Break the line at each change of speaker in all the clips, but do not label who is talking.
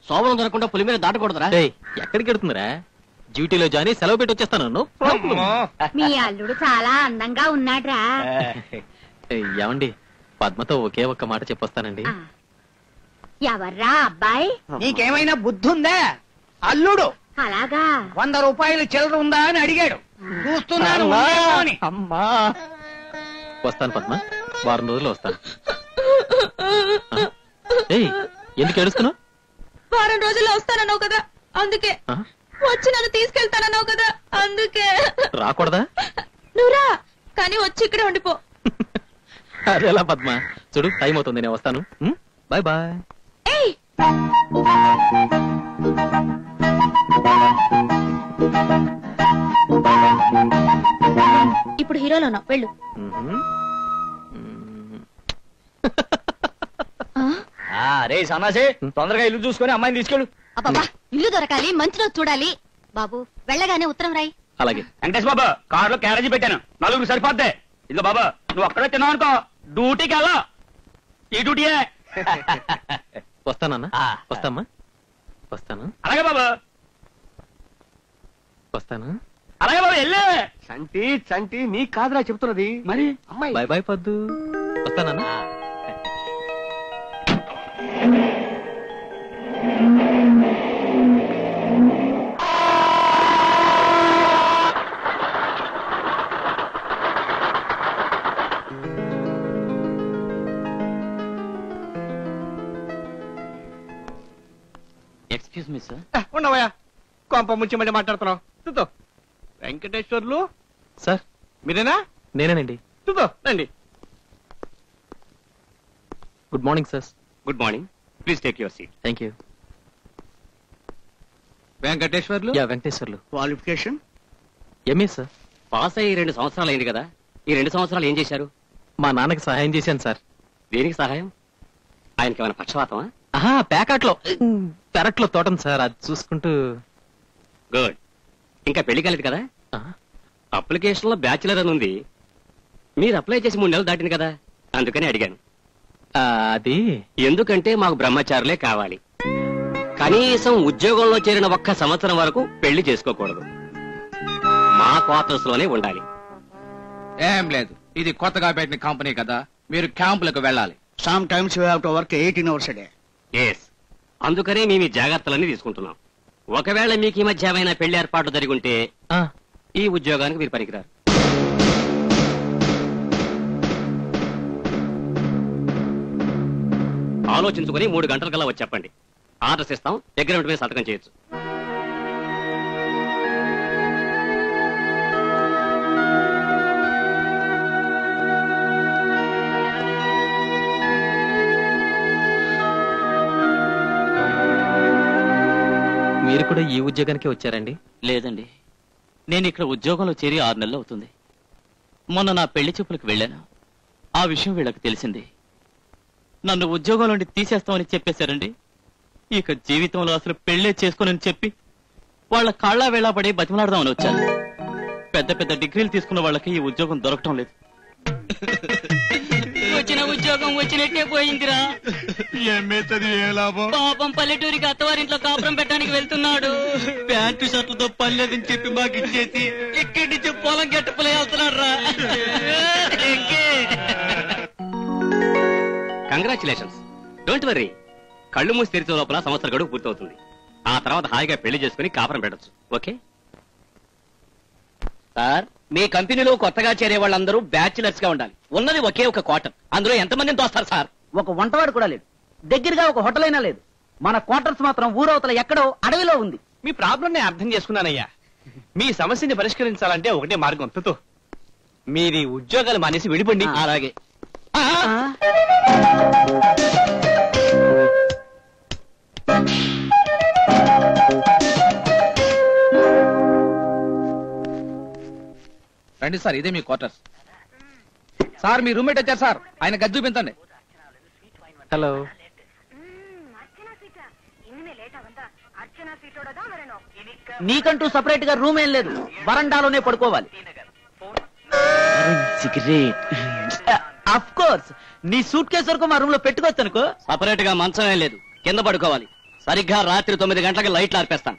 సోమరం దొరకకుండా పులి మీద దాటకూడదురా
ఏయ్, ఎక్కడికి వెళ్తుందిరా డ్యూటీలో జాయిన్ అయ్యి సెలవు పెట్టి వచ్చేస్తాను no problem.
మీ అల్లుడు చాలా అందంగా ఉన్నాడ్రా
ఏయ్, ఏమండి పద్మతో ఒకే ఒక్క మాట చెప్పొస్తానండి
ఆ. ఎవర్రా అబ్బాయి
నీకేమైనా బుద్ధి ఉందా అల్లుడు
అలాగా
వంద రూపాయలు చిల్లర ఉందా అని అడిగాడు చూస్తున్నాను ఉందేమో అని.
అమ్మా
వస్తాను పద్మ వారం రోజులు వస్తాను ఆ? ఏయ్ ఎందుకు ఏడుస్తున్నావు
వారం రోజుల్లో వస్తానన్నావు కదా అందుకే
ఆ?
వచ్చి నన్ను తీసుకెళ్తానన్నావు కదా అందుకే
రాకూడదా
నువ్వురా కానీ వచ్చి ఇక్కడే ఉండిపో
అది ఎలా పద్మ చూడు టైం అవుతుంది నేను వస్తాను బాయ్ బాయ్
ఏయ్ ఇప్పుడు హీరోలో ఉన్నావు వెళ్ళు ఆ?
రే సన్నాసే తొందరగా ఇల్లు చూసుకొని అమ్మాయిని తీసుకెళ్ళు
అబ్బబ్బా ఇల్లు దొరకాలి మంచి రోజు చూడాలి బాబు వెళ్ళగానే ఉత్తరం రాయి
అలాగే
వెంకటేష్ బాబా కారులో క్యారేజీ పెట్టాను నలుగురు సరిపోద్ది ఇదిగో బాబా నువ్వు అక్కడే తిన్నావు అనుకో డ్యూటీకి వెళ్ళా ఈ డ్యూటీయే
వస్తానన్నా
ఆ.
వస్తామ్మా వస్తాను
అలాగే బాబా
వస్తాను
అలాగే బాబా వెళ్ళే
చంటి చంటి నీ కాదురా చెప్తున్నది
మరి
అమ్మాయి
బాయ్ బాయ్ పద్దు వస్తానన్నా
ఎక్స్క్యూజ్ మీ సార్
ఆ, ఉండవయ్యా కొంప ముంచి మళ్ళీ మాట్లాడుతున్నావు చూద్దాం వెంకటేశ్వర్లు
సార్
మీరేనా
నేనేనండి
చూద్దాం రండి
good morning sir
good morning please take your seat
thank you
Venkateswarlu
yeah Venkateswarlu
qualification
MA sir
pass అయ్యి రెండు సంవత్సరాలు అయింది కదా ఈ రెండు సంవత్సరాలు ఏం చేశారు
మా నాన్నకి సహాయం చేశాను సార్
దేనికి సహాయం ఆయనకి ఏమైనా పక్షవాతమా
ఆహా ప్యాకెట్లో పెరట్లో తోటం సార్ అది చూసుకుంటూ
గుడ్ ఇంకా పెళ్లి కాలేదు కదా
ఆ,
అప్లికేషన్ లో బ్యాచులర్ అని ఉంది మీరు అప్లై చేసి మూడు నెలలు దాటింది కదా అందుకని అడిగాను
ఆ, అది
ఎందుకంటే మాకు బ్రహ్మచారులే కావాలి కనీసం ఉద్యోగంలో చేరిన ఒక్క సంవత్సరం వరకు పెళ్లి చేసుకోకూడదు మా క్వార్టర్స్ లోనే ఉండాలి
ఏం లేదు ఇది కొత్తగా పెట్టిన కంపెనీ కదా మీరు క్యాంపులకు వెళ్ళాలి
some times you have to work eighteen hours day
yes అందుకనే మేము ఈ జాగ్రత్తలన్నీ తీసుకుంటున్నాం ఒకవేళ మీకు ఈ మధ్య ఏమైనా పెళ్లి ఏర్పాట్లు జరిగి ఉంటే
ఆ,
ఈ ఉద్యోగానికి మీరు పనికిరారు ఆలోచించుకుని మూడు గంటల కల్లా వచ్చి చెప్పండి ఆర్డర్స్ ఇస్తాం అగ్రిమెంట్ మీద సంతకం చేయొచ్చు
మీరు కూడా ఈ ఉద్యోగానికి వచ్చారండి
లేదండి నేను ఇక్కడ ఉద్యోగంలో చేరి ఆరు నెలలు అవుతుంది మొన్న నా పెళ్లి చూపులకు వెళ్ళాను ఆ విషయం వీళ్ళకి తెలిసింది నన్ను ఉద్యోగం నుండి తీసేస్తామని చెప్పేశారండి ఇక జీవితంలో అసలు పెళ్లే చేసుకోనని చెప్పి వాళ్ళ కాళ్ళ వేళ పడి బతిమలాడదామని వచ్చాను పెద్ద పెద్ద డిగ్రీలు తీసుకున్న వాళ్ళకి ఈ ఉద్యోగం దొరకటం లేదు
వచ్చిన ఉద్యోగం వచ్చినట్టే పోయిందిరా పాపం పల్లెటూరికి అత్తవారింట్లో కాపురం పెట్టడానికి వెళ్తున్నాడు ప్యాంటు షర్ట్లతో పల్లెదని చెప్పి మాకు ఇచ్చేసి ఇక్కడి నుంచి పొలం గట్టుపులే వెళ్తున్నాడు రా
కంగ్రాచులేషన్స్ డోంట్ వర్రీ కళ్ళు మూసి తెరిచే లోపల సంవత్సర గడువు పూర్తవుతుంది ఆ తర్వాత హాయిగా పెళ్లి చేసుకుని కాపురం పెట్టొచ్చు ఓకే
సార్ మీ కంపెనీలో కొత్తగా చేరే వాళ్ళందరూ బ్యాచులర్స్ గా ఉండాలి ఉన్నది ఒకే ఒక క్వార్టర్ అందులో ఎంతమందిని తోస్తారు సార్
ఒక వంటవాడు కూడా లేదు దగ్గరగా ఒక హోటల్ అయినా లేదు మన క్వార్టర్స్ మాత్రం ఊరవతల ఎక్కడో అడవిలో ఉంది
మీ ప్రాబ్లం నేను అర్థం చేసుకున్నానయ్యా మీ సమస్యని పరిష్కరించాలంటే ఒకటే మార్గం తుతు మీరు ఈ ఉద్యోగాలు మానేసి విడిపండి
అలాగే
రండి సార్ ఇదే మీ క్వార్టర్స్ సార్ మీ రూమ్మేట్ వచ్చారు సార్ ఆయన గది చూపించండి
హలో
నీకంటూ సపరేట్ గా రూమ్ ఏం లేదు వరండాలోనే పడుకోవాలి
సిగరెట్
అఫ్ కోర్స్ నీ సూట్ కేసు వరకు మా రూమ్ లో పెట్టుకోవచ్చు అనుకో
సపరేట్ గా మంచం ఏం లేదు కింద పడుకోవాలి
సరిగ్గా రాత్రి తొమ్మిది గంటలకు లైట్లు ఆర్పేస్తాను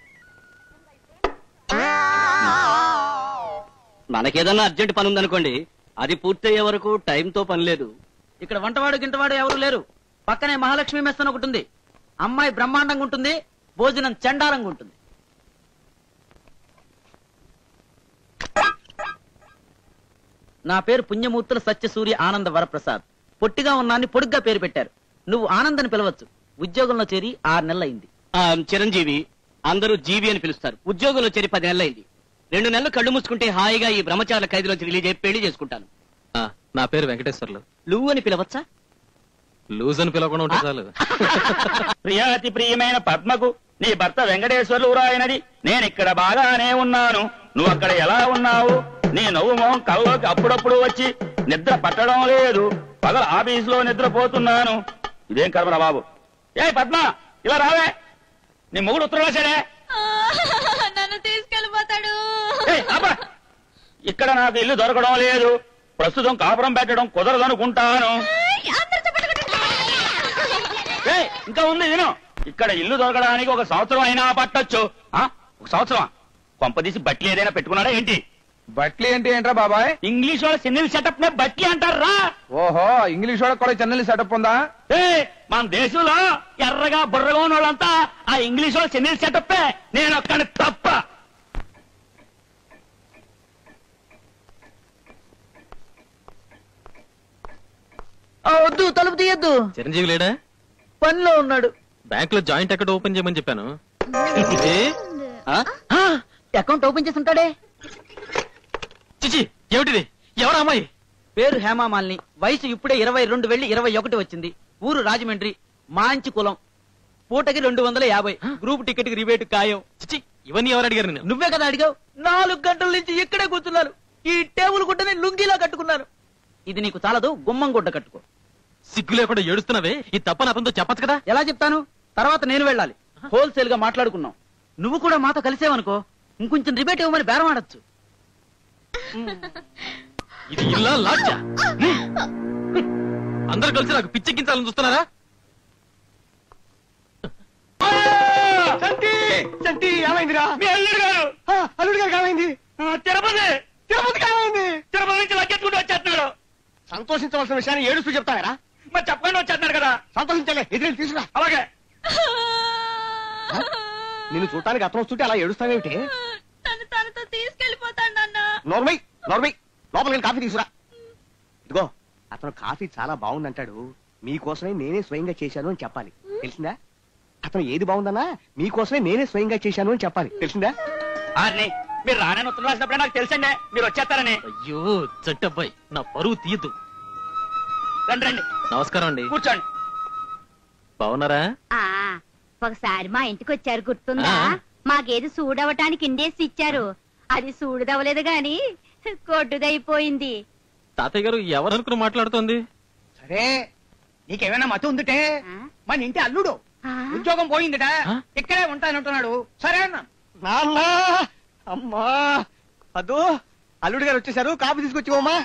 మనకేదన్నా అర్జెంట్ పని ఉందనుకోండి అది పూర్తయ్యే వరకు టైంతో పని లేదు
ఇక్కడ వంటవాడు గింటవాడు ఎవరు లేరు పక్కనే మహాలక్ష్మి మెస్ అని ఒకటి ఉంది అమ్మాయి బ్రహ్మాండంగా ఉంటుంది భోజనం చండాలంగా ఉంటుంది నా పేరు పుణ్యమూర్తుల సత్యసూర్య ఆనంద వరప్రసాద్ పొట్టిగా ఉన్నాన్ని పొడుగ్గా పేరు పెట్టారు నువ్వు ఆనందని పిలవచ్చు ఉద్యోగంలో చేరి ఆరు నెలలైంది
ఆ, చిరంజీవి అందరూ జీవి అని పిలుస్తారు ఉద్యోగంలో చేరి పది నెలలైంది రెండు నెలలు కళ్ళు మూసుకుంటే హాయిగా ఈ బ్రహ్మచారుల ఖైదులోంచి రిలీజ్ అయ్యి పెళ్లి చేసుకుంటాను
ఆ, నా పేరు వెంకటేశ్వర్లు
నువ్వు అని పిలవచ్చా
లూజ్ అని పిలవకుండా ఉంటే చాలు
ప్రియాతి ప్రియమైన పద్మకు నీ భర్త వెంకటేశ్వర్లు రాయనది నేను ఇక్కడ బాగానే ఉన్నాను నువ్వు అక్కడ ఎలా ఉన్నావు నీ నవ్వు మొహం కల్లోకి అప్పుడప్పుడు వచ్చి నిద్ర పట్టడం లేదు పగల ఆఫీసులో నిద్రపోతున్నాను ఇదేం కర్మరా బాబు ఏ పద్మ ఇలా రావే నీ మొగుడు ఉత్తరం రాశాడే
నన్ను తీసుకెళ్ళిపోతాడు
ఏయ్, ఆపరా. ఇక్కడ నాకు ఇల్లు దొరకడం లేదు ప్రస్తుతం కాపురం పెట్టడం కుదరదనుకుంటాను ఏయ్, ఇంకా ఉంది నేను ఇక్కడ ఇల్లు దొరకడానికి ఒక సంవత్సరం అయినా పట్టొచ్చు ఆ? ఒక సంవత్సరం కొంపదీసి బట్టి ఏదైనా పెట్టుకున్నాడా ఏంటి
బట్లీ అంటే ఏంట్రా బాబాయ్
ఇంగ్లీష్ వాళ్ళ సినిల్ సెటప్ నే బట్టి అంటారా
ఓహో ఇంగ్లీష్ వాళ్ళకి కూడా చెన్నెల్లి సెటప్ ఉందా
ఏ మన దేశంలో ఎర్రగా బుర్రగా ఉన్న వాళ్ళంతా ఆ ఇంగ్లీష్ వాళ్ళ సినిల్ సెటప్ నేను ఒక్కడి తప్ప
ఆ, వద్దు తలుపు తీయద్దు
చిరంజీవి లేడా
పనిలో ఉన్నాడు
బ్యాంక్ లో జాయింట్ అకౌంట్ ఓపెన్ చేయమని చెప్పాను ఏ?
ఆ?
ఆ, అకౌంట్ ఓపెన్ చేసి ఉంటాడే
చిచి ఏమిటిది ఎవరా అమ్మాయి
పేరు హేమామాలిని వయసు ఇప్పుడే ఇరవై రెండు వెళ్లి ఇరవై ఒకటి వచ్చింది ఊరు రాజమండ్రి మాంచి కులం పూటకి రెండు వందల యాభై గ్రూప్ టికెట్ కి రిబేట్ ఖాయం
చిచి ఇవన్నీ ఎవరు అడిగారు నేను
నువ్వే కదా అడిగావు నాలుగు గంటల నుంచి ఇక్కడే కూర్చున్నాను ఈ టేబుల్ గుడ్డని లుంగిలా కట్టుకున్నాను ఇది నీకు చాలదు గుమ్మం గుడ్డ కట్టుకో
సిగ్గు లేకుండా ఏడుస్తున్నావే ఈ తప్ప అతనితో చెప్పచ్చు కదా
ఎలా చెప్తాను తర్వాత నేను వెళ్ళాలి హోల్సేల్ గా మాట్లాడుకున్నాం నువ్వు కూడా మాతో కలిసేవనుకో ఇంకొంచెం రిబేట్ ఇవ్వమని బేరం ఆడొచ్చు
ఇది ఇల్లా లాడ్జా అందరు కలిసి నాకు పిచ్చెక్కించాలని చూస్తున్నారా
సంతి సంతి ఏమైందిరా మీ అల్లుడు గారు అల్లుడు గారు ఏమైంది తిరుపతి తిరుపతికి ఏమైంది తిరుపతి నుంచి లగ్గెత్తుకుంటూ వచ్చేస్తున్నాడు సంతోషించవలసిన విషయాన్ని ఏడుస్తూ చెప్తారా మరి చెప్పకుండా వచ్చేస్తున్నాడు కదా సంతోషించలే ఎదురు తీసుకురా అలాగే నిన్ను చూడటానికి అతను వస్తుంటే అలా ఏడుస్తావేమిటి
నన్ను తనతో తీసుకెళ్ళిపోతాడు నాన్న
నోర్మై నోర్మై లోపలికి వెళ్ళి కాఫీ తీసుకురా ఇదిగో అతను కాఫీ చాలా బాగుందంటాడు మీకోసమే నేనే స్వయంగా చేశాను అని చెప్పాలి తెలిసిందా అతను ఏది బాగుందన్నా మీకోసమే నేనే స్వయంగా చేశాను అని చెప్పాలి తెలిసిందా మీరు రానని ఉత్తరం రాసినప్పుడే నాకు తెలుసండి మీరు వచ్చేస్తారని
అయ్యో జట్టబ్బాయి నా పరువు తీయద్దు
రండి రండి
నమస్కారం అండి
కూర్చోండి
బాగున్నారా
ఆ ఒకసారి మా ఇంటికి వచ్చారు గుర్తుందా
ఆ.
మాకేది సూడవటానికి ఇండేసి ఇచ్చారు అది సూడుదవలేదు గాని కొట్టుదైపోయింది
తాతయ్య గారు ఎవరు అనుకుని మాట్లాడుతోంది
సరే నీకేమైనా మతి ఉందిటే
ఆ?
మన ఇంటి అల్లుడు
ఆ?
ఉద్యోగం పోయిందిట
ఆ?
ఇక్కడే ఉంటానంటున్నాడు సరే అన్న నాన్న అమ్మా అదో అల్లుడు గారు వచ్చేసారు కాఫీ తీసుకొచ్చివమ్మా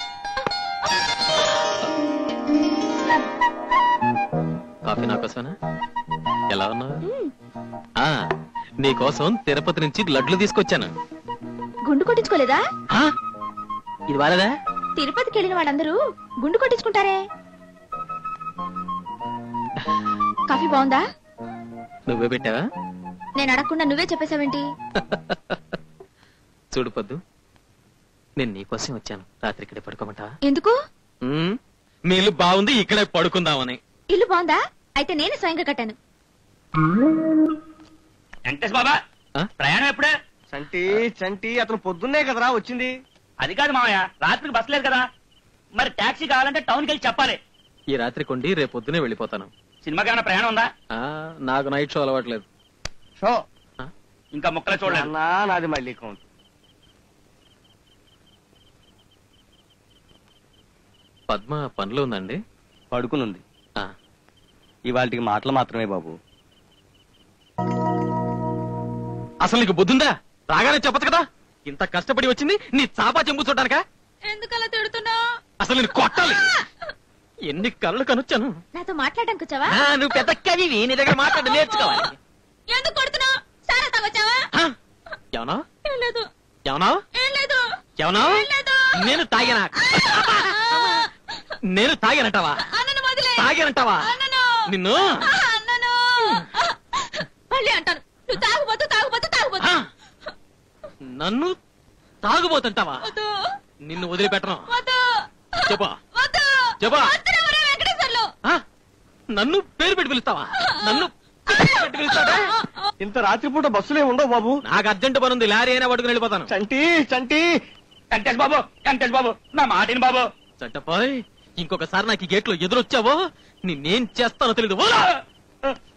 కాఫీ నా కోసమేనా ఎలా ఉన్నావు ఆ నీకోసం తిరుపతి నుంచి లడ్లు తీసుకొచ్చాను
గుండు కొట్టించుకోలేదా
ఆ? ఇది వాలేదా
తిరుపతికి వెళ్ళిన వాళ్ళందరూ గుండు కొట్టించుకుంటారే కాఫీ బాగుందా
నువ్వే పెట్టావా
నేను అడగకుండా నువ్వే చెప్పేశావేంటి
చూడు పొద్దు నేను నీకోసం వచ్చాను రాత్రి ఇక్కడే పడుకోమంటావా
ఎందుకు
ఉమ్, మీ ఇల్లు బాగుంది ఇక్కడే పడుకుందామని
ఇల్లు బాగుందా అయితే నేను స్వయంగా కట్టాను
వెంకటేష్ బాబా
ఆ?
ప్రయాణం ఎప్పుడే చంటి చంటి అతను పొద్దున్నే కదరా వచ్చింది అది కాదు మామయ్య రాత్రికి బస్ లేదు కదా మరి టాక్సీ కావాలంటే టౌన్కి వెళ్ళి చెప్పాలి
ఈ రాత్రి కొండి రేపు పొద్దునే వెళ్ళిపోతాను
సినిమాకి ఏమైనా ప్రయాణం ఉందా
ఆ నాకు నైట్ షో అలవాట్లేదు
షో
ఆ?
ఇంకా ముక్కలు చూడలేదు నాది మళ్ళీ కౌంట్
పద్మ పనిలో ఉందండి
పడుకునుంది
ఆ,
ఇవాళకి మాటలు మాత్రమే బాబు
అసలు నీకు బుద్ధుందా రాగానే చెప్పచ్చు కదా ఇంత కష్టపడి వచ్చింది నీ చాపా చెంబు చూడడానికా
ఎందుకలా తిడుతున్నావు
అసలు నేను కొట్టాలి ఎన్ని కళ్ళు కనొచ్చాను
నాతో మాట్లాడడానికి వచ్చావా
ఆ, నువ్వు పెద్ద కవివి నీ దగ్గర మాట్లాడి నేర్చుకోవాలి
ఎందుకు కొడుతున్నావు సారా తాగొచ్చావా
ఆ, ఏమన్నా
ఏం లేదు
ఏమన్నా
ఏం లేదు
ఏమన్నా
ఏం లేదు
నేను తాగినా నేను తాగానంటావా
అన్నను వదిలే
తాగానంటావా
అన్నను
నిన్ను
అన్నను మళ్ళీ అంటాను నువ్వు తాగుబోతు తాగుబోతు తాగుబోతు
ఆ, నన్ను తాగుబోతుంటావా
వద్దు
నిన్ను వదిలిపెట్టను
వద్దు
చెప్పా
వద్దు
చెప్పా
వద్దురా ఒరే వెంకటేశ్వర్లు
ఆ, నన్ను పేరు పెట్టి పిలుస్తావా నన్ను పేరు పెట్టి పిలుస్తావా
ఇంత రాత్రిపూట బస్సులే ఉండవు బాబు
నాకు అర్జెంట్ పని ఉంది లారీ అయినా పట్టుకుని వెళ్ళిపోతాను
చంటి చంటి
వెంకటేష్ బాబు వెంకటేష్ బాబు నా మాటిని బాబు
చట్టపాయ్ ఇంకొకసారి నాకు ఈ గేట్లో ఎదురొచ్చావో నిన్నేం చేస్తానో తెలీదు ఓలా!